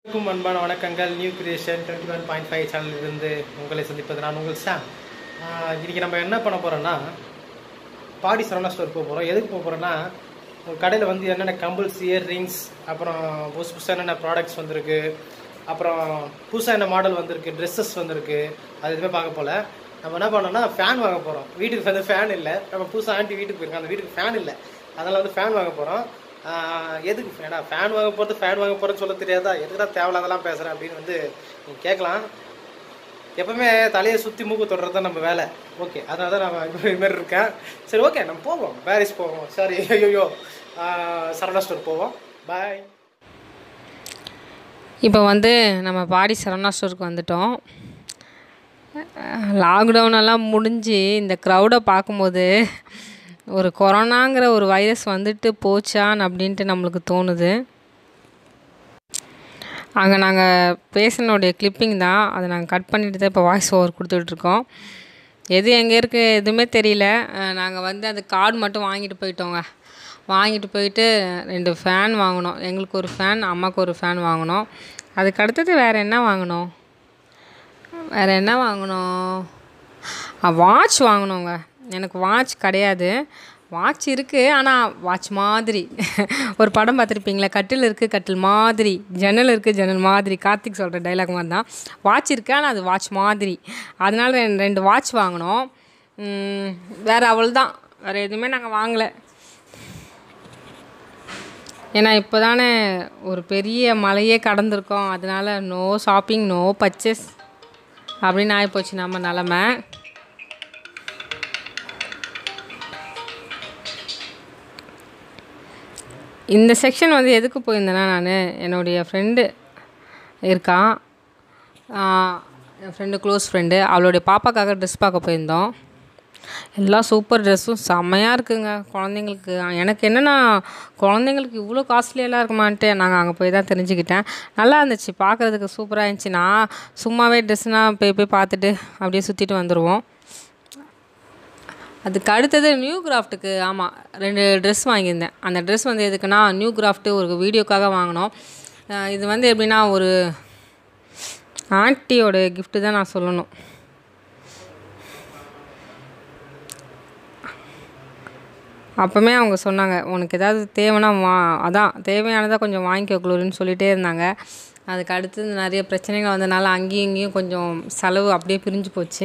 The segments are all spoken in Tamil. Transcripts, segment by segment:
அனைவருக்கும் அன்பான வணக்கங்கள் new creation twenty one point five சேனலிலிருந்து உங்களை சந்திப்பது நான் உங்கள் சாம் ஆஹ் இன்னைக்கு நம்ம என்ன பண்ண போகிறோன்னா பாடி சரவணா ஸ்டோர் போக போகிறோம் எதுக்கு போக போகிறோன்னா கடையில் வந்து என்னென்ன கம்பிள்ஸ் இயர் ரிங்ஸ் அப்புறம் புதுசு புதுசாக என்னென்ன ப்ராடக்ட்ஸ் வந்திருக்கு அப்புறம் புதுசாக என்ன மாடல் வந்திருக்கு ட்ரெஸ்ஸஸ் வந்திருக்கு அது எதுவுமே பார்க்க போல நம்ம என்ன பண்ணோம்னா ஃபேன் வாங்க போகிறோம் வீட்டுக்கு வந்து ஃபேன் இல்லை நம்ம புதுசாக ஆண்டி வீட்டுக்கு போயிருக்கோம் அந்த வீட்டுக்கு ஃபேன் இல்லை அதனால் வந்து ஃபேன் வாங்க போகிறோம் எதுக்கு ஃபேனா ஃபேன் வாங்க போகிறது ஃபேன் வாங்க போகிறேன்னு சொல்ல தெரியாதா எதுக்கு தான் தேவையில்லாதெல்லாம் பேசுகிறேன் அப்படின்னு வந்து நீங்கள் கேட்கலாம் எப்பவுமே தலையை சுற்றி மூக்கு தொடுறது தான் நம்ம வேலை ஓகே அதனால தான் நான் இது மாதிரி இருக்கேன் சரி ஓகே நம்ம போவோம் பாரிஸ் போவோம் சாரி ஐயோ சரவணா ஸ்டோர் போவோம் பாய் இப்போ வந்து நம்ம பாடி சரவணா ஸ்டோருக்கு வந்துட்டோம் லாக்டவுன் எல்லாம் முடிஞ்சு இந்த க்ரௌடை பார்க்கும்போது ஒரு கொரோனாங்கிற ஒரு வைரஸ் வந்துட்டு போச்சான் அப்படின்ட்டு நம்மளுக்கு தோணுது அங்கே நாங்கள் பேசினோடைய கிளிப்பிங் தான் அதை நாங்கள் கட் பண்ணிட்டு தான் இப்போ வாய்ஸ் ஓவர் கொடுத்துட்ருக்கோம் எது எங்கே இருக்குது எதுவுமே தெரியல நாங்கள் வந்து அந்த கார்டு மட்டும் வாங்கிட்டு போயிட்டோங்க வாங்கிட்டு போயிட்டு ரெண்டு ஃபேன் வாங்கினோம் எங்களுக்கு ஒரு ஃபேன் அம்மாவுக்கு ஒரு ஃபேன் வாங்கினோம் அதுக்கு அடுத்தது வேறு என்ன வாங்கினோம் வேறு என்ன வாங்கினோம் வாட்ச் வாங்கினோங்க எனக்கு வாட்ச் கிடையாது வாட்ச் இருக்குது ஆனால் வாட்ச் மாதிரி ஒரு படம் பார்த்துருப்பீங்களா கட்டில் இருக்குது கட்டில் மாதிரி ஜன்னல் இருக்குது ஜன்னல் மாதிரி கார்த்திக் சொல்கிற டைலாக் மாதிரி தான் வாட்ச் இருக்குது ஆனால் அது வாட்ச் மாதிரி அதனால ரெண்டு ரெண்டு வாட்ச் வாங்கினோம் உம், வேறு அவள் தான் வேறு எதுவுமே நாங்கள் வாங்கலை ஏன்னா இப்போ தானே ஒரு பெரிய மலையே கடந்திருக்கோம் அதனால நோ ஷாப்பிங் நோ பர்ச்சேஸ் அப்படின்னு ஆகிப்போச்சு நம்ம நிலமை இந்த செக்ஷன் வந்து எதுக்கு போயிருந்தேன்னா நான் என்னுடைய ஃப்ரெண்டு இருக்கான் ஆஹ் என் ஃப்ரெண்டு க்ளோஸ் ஃப்ரெண்டு அவளுடைய பாப்பாக்காக ட்ரெஸ் பார்க்க போயிருந்தோம் எல்லா சூப்பர் ட்ரெஸ்ஸும் செம்மையாக இருக்குங்க குழந்தைங்களுக்கு எனக்கு என்னென்னா குழந்தைங்களுக்கு இவ்வளோ காஸ்ட்லியெல்லாம் இருக்குமான்ட்டு நாங்கள் அங்கே போய் தான் தெரிஞ்சுக்கிட்டேன் நல்லா இருந்துச்சு பார்க்குறதுக்கு சூப்பராக இருந்துச்சு நான் சும்மாவே ட்ரெஸ்னால் போய் போய் பார்த்துட்டு அப்படியே சுற்றிட்டு வந்துடுவோம் அதுக்கு அடுத்தது நியூ கிராஃப்ட்டுக்கு ஆமாம் ரெண்டு ட்ரெஸ் வாங்கியிருந்தேன் அந்த ட்ரெஸ் வந்து எதுக்குன்னா நியூ கிராஃப்ட்டு ஒரு வீடியோக்காக வாங்கினோம் அஹ் இது வந்து எப்படின்னா ஒரு ஆன்ட்டியோட gift தான் நான் சொல்லணும் அப்போமே அவங்க சொன்னாங்க உனக்கு ஏதாவது தேவைன்னா வா அதான் தேவையானதாக கொஞ்சம் வாங்கிக்கோ குளோரின்னு சொல்லிகிட்டே இருந்தாங்க அதுக்கு அடுத்தது நிறைய பிரச்சனைகள் வந்தனால அங்கேயும் இங்கேயும் கொஞ்சம் செலவு அப்படியே பிரிஞ்சு போச்சு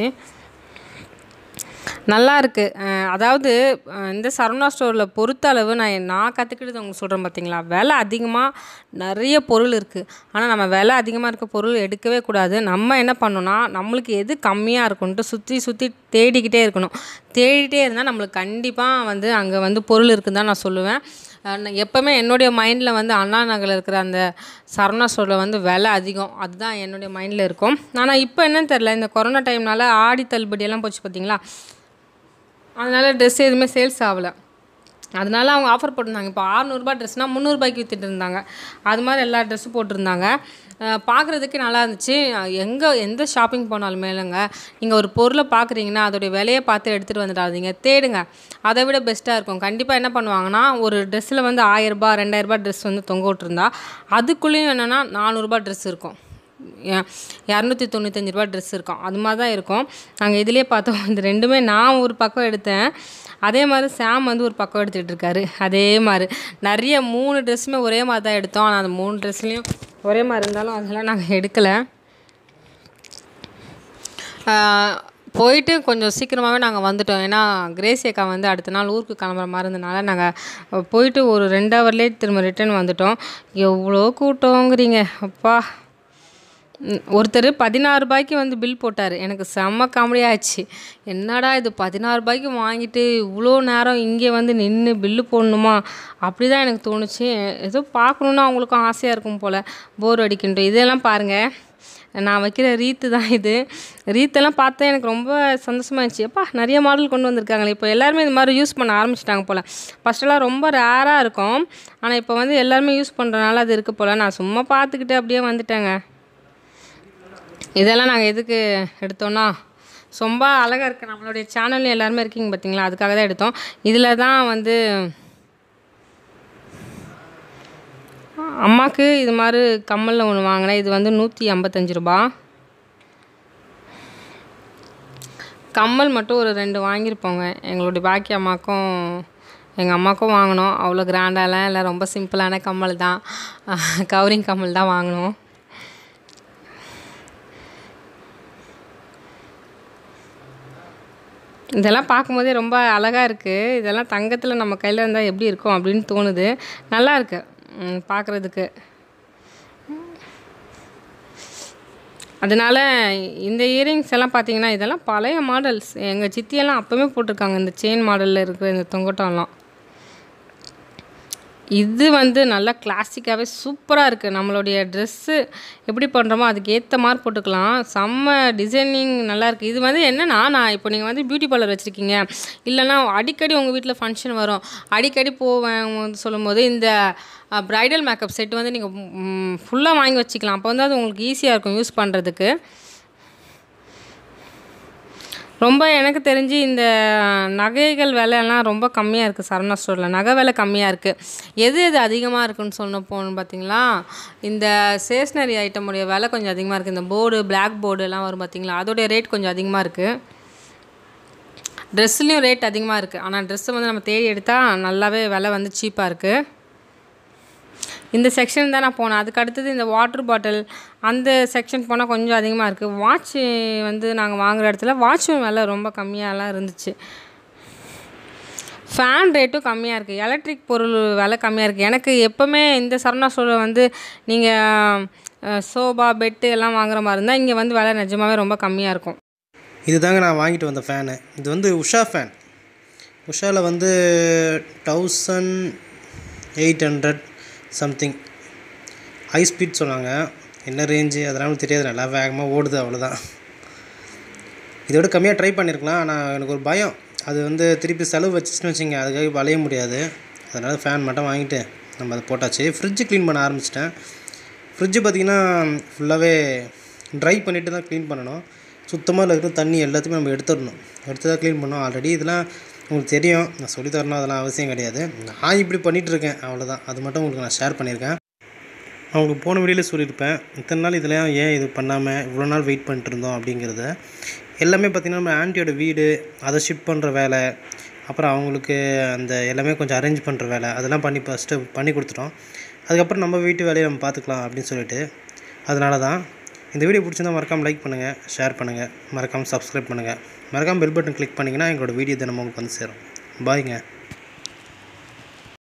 நல்லா இருக்குது அஹ் அதாவது அஹ் இந்த சரவணா ஸ்டோரில் பொறுத்த அளவு நான் நான் கற்றுக்கிட்டது உங்களுக்கு சொல்கிறேன் பார்த்தீங்களா விலை அதிகமாக நிறைய பொருள் இருக்குது ஆனால் நம்ம விலை அதிகமாக இருக்க பொருள் எடுக்கவே கூடாது நம்ம என்ன பண்ணணும்னா நம்மளுக்கு எது கம்மியாக இருக்குன்ட்டு சுற்றி சுற்றி தேடிக்கிட்டே இருக்கணும் தேடிட்டே இருந்தால் நம்மளுக்கு கண்டிப்பாக வந்து அங்கே வந்து பொருள் இருக்குன்னு தான் நான் சொல்லுவேன் அஹ் நான் எப்போவுமே என்னுடைய மைண்டில் வந்து அண்ணா நகரில் இருக்கிற அந்த சரவணா ஸ்டோரில் வந்து விலை அதிகம் அதுதான் என்னுடைய மைண்டில் இருக்கும் ஆனால் இப்போ என்னன்னு தெரில இந்த கொரோனா டைம்னால ஆடி தள்ளுபடி எல்லாம் போச்சு பார்த்தீங்களா அதனால ட்ரெஸ் எதுவுமே சேல்ஸ் ஆகலை அதனால அவங்க ஆஃபர் போட்டிருந்தாங்க இப்போ அறநூறுபா ட்ரெஸ்னால் முந்நூறுபாய்க்கு விற்றுட்டு இருந்தாங்க அது மாதிரி எல்லா ட்ரெஸ்ஸும் போட்டிருந்தாங்க பார்க்குறதுக்கு நல்லா இருந்துச்சு எங்கே எந்த ஷாப்பிங் போனாலுமே இல்லைங்க நீங்கள் ஒரு பொருளை பார்க்குறீங்கன்னா அதோடைய விலையை பார்த்து எடுத்துகிட்டு வந்துடாதீங்க தேடுங்க அதை விட பெஸ்ட்டாக இருக்கும் கண்டிப்பாக என்ன பண்ணுவாங்கன்னா ஒரு ட்ரெஸ்ஸில் வந்து ஆயிரரூபா ரெண்டாயிரரூபா ட்ரெஸ் வந்து தொங்க விட்ருந்தா அதுக்குள்ளேயும் என்னென்னா நானூறுரூபா ட்ரெஸ் இருக்கும் இரநூத்தி தொண்ணூத்தஞ்சு ரூபா ட்ரெஸ் இருக்கும் அது மாதிரி தான் இருக்கும் நாங்கள் இதுலேயே பார்த்தோம் இந்த ரெண்டுமே நான் ஒரு பக்கம் எடுத்தேன் அதே மாதிரி சாம் வந்து ஒரு பக்கம் எடுத்துகிட்டு இருக்காரு அதே மாதிரி நிறைய மூணு ட்ரெஸ்ஸுமே ஒரே மாதிரி தான் எடுத்தோம் ஆனால் அந்த மூணு ட்ரெஸ்லேயும் ஒரே மாதிரி இருந்தாலும் அதெல்லாம் நாங்கள் எடுக்கலை ஆஹ் போயிட்டு கொஞ்சம் சீக்கிரமாகவே நாங்கள் வந்துட்டோம் ஏன்னா கிரேசி அக்கா வந்து அடுத்த நாள் ஊருக்கு கிளம்புற மாதிரி இருந்தனால நாங்கள் போயிட்டு ஒரு ரெண்டு ஹவர்லேயே திரும்ப ரிட்டர்ன் வந்துட்டோம் எவ்வளோ கூட்டங்கிறீங்க அப்பா ம், ஒருத்தர் பதினாறு ரூபாய்க்கு வந்து பில் போட்டார் எனக்கு செம்ம காமெடி ஆச்சு என்னடா இது பதினாறு ரூபாய்க்கு வாங்கிட்டு இவ்வளோ நேரம் இங்கே வந்து நின்று பில்லு போடணுமா அப்படி தான் எனக்கு தோணுச்சு ஏதோ பார்க்கணுன்னு அவங்களுக்கும் ஆசையாக இருக்கும் போல் போர் அடிக்கின்ற இதெல்லாம் பாருங்கள் நான் வைக்கிற ரீத்து தான் இது ரீத்தெல்லாம் பார்த்தா எனக்கு ரொம்ப சந்தோஷமா இருந்துச்சு எப்பா நிறைய மாடல் கொண்டு வந்திருக்காங்களே இப்போ எல்லாருமே இந்த மாதிரி யூஸ் பண்ண ஆரம்பிச்சிட்டாங்க போல் ஃபஸ்ட்டெல்லாம் ரொம்ப ரேராக இருக்கும் ஆனால் இப்போ வந்து எல்லாருமே யூஸ் பண்ணுறனால அது இருக்குது போல் நான் சும்மா பார்த்துக்கிட்டு அப்படியே வந்துட்டேங்க இதெல்லாம் நாங்கள் எதுக்கு எடுத்தோன்னா ரொம்ப அழகாக இருக்குது நம்மளுடைய சேனல்ல எல்லாருமே இருக்கீங்க பார்த்தீங்களா அதுக்காக தான் எடுத்தோம் இதில் தான் வந்து அம்மாவுக்கு இது மாதிரி கம்மலில் ஒன்று வாங்கினேன் இது வந்து நூற்றி ஐம்பத்தஞ்சு ரூபா கம்மல் மட்டும் ஒரு ரெண்டு வாங்கியிருப்போங்க எங்களுடைய பாக்கி அம்மாக்கும் எங்கள் அம்மாவுக்கும் வாங்கினோம் அவ்வளோ கிராண்டாலாம் இல்லை ரொம்ப சிம்பிளான கம்மல் தான் கவரிங் கம்மல் தான் வாங்கினோம் இதெல்லாம் பார்க்கும்போதே ரொம்ப அழகாக இருக்குது இதெல்லாம் தங்கத்தில் நம்ம கையில் இருந்தால் எப்படி இருக்கும் அப்படின்னு தோணுது நல்லா இருக்கு ம், பார்க்குறதுக்கு அதனால் இந்த இயரிங்ஸ் எல்லாம் பார்த்தீங்கன்னா இதெல்லாம் பழைய மாடல்ஸ் எங்கள் சித்தியெல்லாம் அப்போவே போட்டிருக்காங்க இந்த செயின் மாடலில் இருக்கிற இந்த தொங்கட்டம்லாம் இது வந்து நல்லா கிளாசிக்காகவே சூப்பராக இருக்குது நம்மளுடைய ட்ரெஸ்ஸு எப்படி பண்ணுறோமோ அதுக்கு ஏற்ற மாதிரி போட்டுக்கலாம் செம்ம டிசைனிங் நல்லா இருக்குது இது வந்து என்னென்னா நான் இப்போ நீங்கள் வந்து பியூட்டி பார்லர் வச்சுருக்கீங்க இல்லைன்னா அடிக்கடி உங்கள் வீட்டில் ஃபங்க்ஷன் வரும் அடிக்கடி போவேன் வந்து சொல்லும்போது இந்த ப்ரைடல் மேக்கப் செட் வந்து நீங்கள் ஃபுல்லாக வாங்கி வச்சுக்கலாம் அப்போ வந்து அது உங்களுக்கு ஈஸியாக இருக்கும் யூஸ் பண்ணுறதுக்கு ரொம்ப எனக்கு தெரிஞ்சு இந்த நகைகள் விலையெல்லாம் ரொம்ப கம்மியாக இருக்குது சரவணா ஸ்டோரில் நகை விலை கம்மியாக இருக்குது எது எது அதிகமாக இருக்குன்னு சொன்ன போகணும் பார்த்தீங்களா இந்த ஸ்டேஷ்னரி ஐட்டமுடைய விலை கொஞ்சம் அதிகமாக இருக்குது இந்த போர்டு பிளாக் போர்டு எல்லாம் வரும் பார்த்தீங்களா அதோடைய ரேட் கொஞ்சம் அதிகமாக இருக்குது ட்ரெஸ்லேயும் ரேட் அதிகமாக இருக்குது ஆனால் ட்ரெஸ்ஸை வந்து நம்ம தேடி எடுத்தால் நல்லாவே விலை வந்து சீப்பாக இருக்குது இந்த செக்ஷன் தான் நான் போனேன் அதுக்கு அடுத்தது இந்த வாட்டர் பாட்டில் அந்த செக்ஷன் போனால் கொஞ்சம் அதிகமாக இருக்குது வாட்ச் வந்து நாங்கள் வாங்குற இடத்துல வாட்சும் விலை ரொம்ப கம்மியாலாம் இருந்துச்சு ஃபேன் ரேட்டும் கம்மியாக இருக்குது எலக்ட்ரிக் பொருள் விலை கம்மியாக இருக்குது எனக்கு எப்போவுமே இந்த சரணா ஸ்டோரில் வந்து நீங்கள் சோபா பெட்டு எல்லாம் வாங்குற மாதிரி இருந்தால் இங்கே வந்து விலை நிஜமாவே ரொம்ப கம்மியாக இருக்கும் இதுதாங்க நான் வாங்கிட்டு வந்த ஃபேனு இது வந்து உஷா ஃபேன் உஷாவில் வந்து thousand eight hundred something high speed சொன்னாங்க என்ன ரேஞ்சு அதெல்லாம் எனக்கு தெரியாது நல்லா வேகமாக ஓடுது அவ்வளோதான் இதோட கம்மியாக ட்ரை பண்ணியிருக்கலாம் ஆனால் எனக்கு ஒரு பயம் அது வந்து திருப்பி செலவு வச்சுச்சுன்னு வச்சுங்க அதுக்காக வளைய முடியாது அதனால் ஃபேன் மட்டும் வாங்கிட்டு நம்ம அதை போட்டாச்சு ஃப்ரிட்ஜு க்ளீன் பண்ண ஆரம்பிச்சிட்டேன் ஃப்ரிட்ஜு பார்த்திங்கன்னா ஃபுல்லாகவே ட்ரை பண்ணிவிட்டு தான் க்ளீன் பண்ணணும் சுத்தமாக இருக்கிற தண்ணி எல்லாத்தையுமே நம்ம எடுத்துடணும் எடுத்து தான் க்ளீன் பண்ணோம் ஆல்ரெடி இதெல்லாம் உங்களுக்கு தெரியும் நான் சொல்லி தரணும் அதெல்லாம் அவசியம் கிடையாது நான் இப்படி பண்ணிகிட்டு இருக்கேன் அவ்வளோதான் அது மட்டும் உங்களுக்கு நான் ஷேர் பண்ணியிருக்கேன் அவங்களுக்கு போன வீடியோவில் சொல்லியிருப்பேன் இத்தனை நாள் இதில் ஏன் இது பண்ணாமல் இவ்வளோ நாள் வெயிட் பண்ணிட்டு இருந்தோம் அப்படிங்கிறத எல்லாமே பார்த்திங்கன்னா நம்ம ஆன்ட்டியோட வீடு அதை ஷிஃப்ட் பண்ணுற வேலை அப்புறம் அவங்களுக்கு அந்த எல்லாமே கொஞ்சம் அரேஞ்ச் பண்ணுற வேலை அதெல்லாம் பண்ணி ஃபஸ்ட்டு பண்ணி கொடுத்துட்டோம் அதுக்கப்புறம் நம்ம வீட்டு வேலையை நம்ம பார்த்துக்கலாம் அப்படின்னு சொல்லிட்டு அதனால தான் இந்த வீடியோ பிடிச்சிருந்தா மறக்காமல் லைக் பண்ணுங்கள் ஷேர் பண்ணுங்கள் மறக்காமல் சப்ஸ்கிரைப் பண்ணுங்கள் மறக்காமல் பெல் பட்டன் கிளிக் பண்ணிங்கன்னா எங்களோட வீடியோ தினமும் உங்களுக்கு வந்து சேரும் பாய்ங்க